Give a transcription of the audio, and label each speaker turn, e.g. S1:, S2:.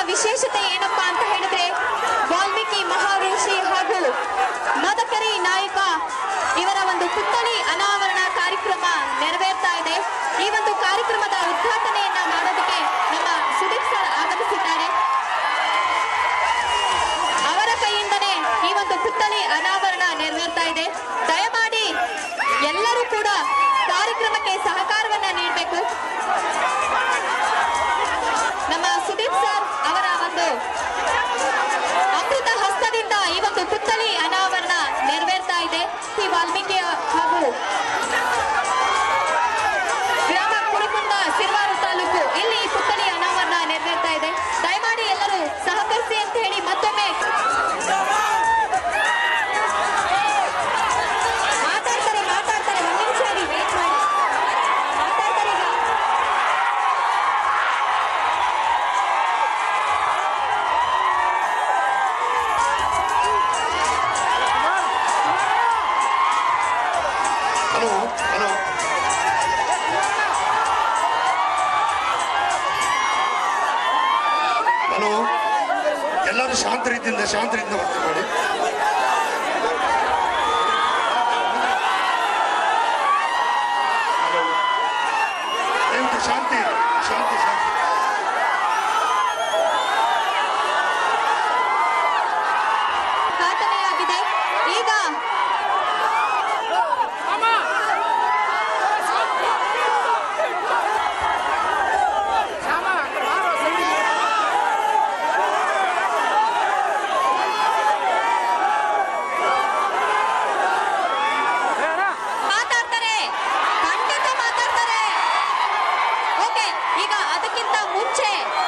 S1: ವಿಶೇಷತೆ ಏನಪ್ಪಾ ಅಂತ ಹೇಳಿದ್ರೆ ವಾಲ್ಮೀಕಿ ಮಹಾಋಷಿ ಹಾಗೂ ಮದಕರಿ ನಾಯಕ ಇವರ ಒಂದು ಪುತ್ಥಳಿ ಅನಾವರಣ ಕಾರ್ಯಕ್ರಮ ನೆರವೇರ್ತಾ ಇದೆ ಈ ಒಂದು ಕಾರ್ಯಕ್ರಮದ ಉದ್ಘಾಟನೆಯನ್ನ ಮಾಡೋದಕ್ಕೆ ನಮ್ಮ ಸುದೀಪ್ ಸರ್ ಆಗಮಿಸಿದ್ದಾರೆ ಅವರ ಕೈಯಿಂದನೇ ಈ ಒಂದು ಪುತ್ಥಳಿ ಅನಾವರಣ ನೆರವೇರ್ತಾ ಇದೆ ದಯಮಾಡಿ ಎಲ್ಲರೂ ಕೂಡ ಕಾರ್ಯಕ್ರಮಕ್ಕೆ ಸಹಕಾರವನ್ನ ನೀಡಬೇಕು ನಮ್ಮ ಸುದೀಪ್ ಸರ್ ಅವರ ಒಂದು ಅಮೃತ ಹಸ್ತದಿಂದ ಈ ಒಂದು ಪುತ್ಥಳಿ ಅನಾವರಣ ನೆರವೇರ್ತಾ ಇದೆ ಶ್ರೀ ವಾಲ್ಮೀಕಿ ಹಾಗೂ ಗ್ರಾಮ ಕುಡಿಕೊಂಡ ಸಿರ್ವಾರು ತಾಲೂಕು ಇಲ್ಲಿ ಈ ಪುತ್ಥಳಿ ಅನಾವರಣ ನೆರವೇರ್ತಾ ಇದೆ ದಯಮಾಡಿ ಎಲ್ಲರೂ ಸಹಕರಿಸಿ ಅಂತ ಹೇಳಿ ಮತ್ತೊಮ್ಮೆ ಮಾತಾಡ್ತಾರೆ ಮಾತಾಡ್ತಾರೆ ಒಂದ್ ನಿಮಿಷ ಇರಿ ವೇಟ್ ಮಾಡಿ ಮಾತಾಡ್ತಾರೆ ಈಗ
S2: ಹಲೋ ಹಲೋ ಹಲೋ ಎಲ್ಲರೂ ಶಾಂತ ರೀತಿಯಿಂದ ಶಾಂತ ರೀತಿಯಿಂದ ವರ್ತನೆ ಮಾಡಿ ಹಲೋ. ದಯವಿಟ್ಟು ಶಾಂತಿ ಶಾಂತಿ ಶಾಂತಿ
S1: ಘಾಟನೆಯಾಗಿದೆ ಈಗ ಮಾತಾಡ್ತಾರೆ ಖಂಡಿತ ಮಾತಾಡ್ತಾರೆ ಓಕೆ ಈಗ ಅದಕ್ಕಿಂತ ಮುಂಚೆ